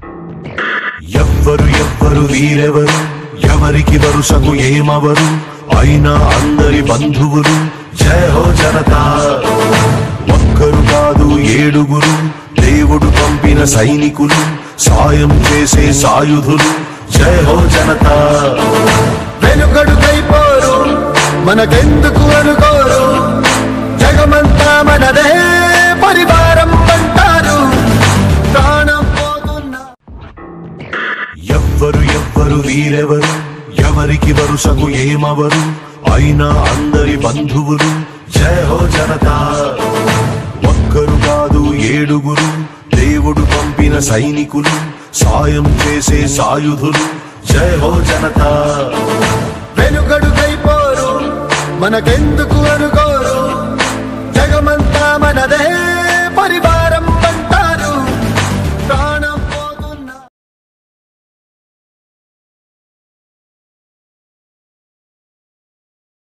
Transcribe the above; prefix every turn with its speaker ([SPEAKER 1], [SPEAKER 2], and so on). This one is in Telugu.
[SPEAKER 1] ఎవ్వరు ఎవ్వరు వీరెవరు ఎవరికి వరుసకు ఏమవరు అయినా అందరి బంధువులు జయ హో జనతా ఒక్కరు కాదు ఏడుగురు దేవుడు పంపిన సైనికులు సాయం చేసే సాయుధులు జయ హో జనతా
[SPEAKER 2] వెనుకడుకైపోరు మనకెందుకు అనుకోరు జగమంతా మనదే పరివారం అంటారు ప్రాణం పోతున్నా
[SPEAKER 1] ఎవ్వరు ఎవ్వరు వీరెవరు ఎవరికి వరుసకు ఏమవరు అయినా అందరి బంధువులు జయ హో జనతా ఒక్కరు కాదు ఏడుగురు దేవుడు పంపిన సైనికులు సాయం చేసే సాయుధులు జయ హో జనతా
[SPEAKER 2] వెనుకడుకైపోరు మనకెందుకు అనుకోరు జగమంతా మనదే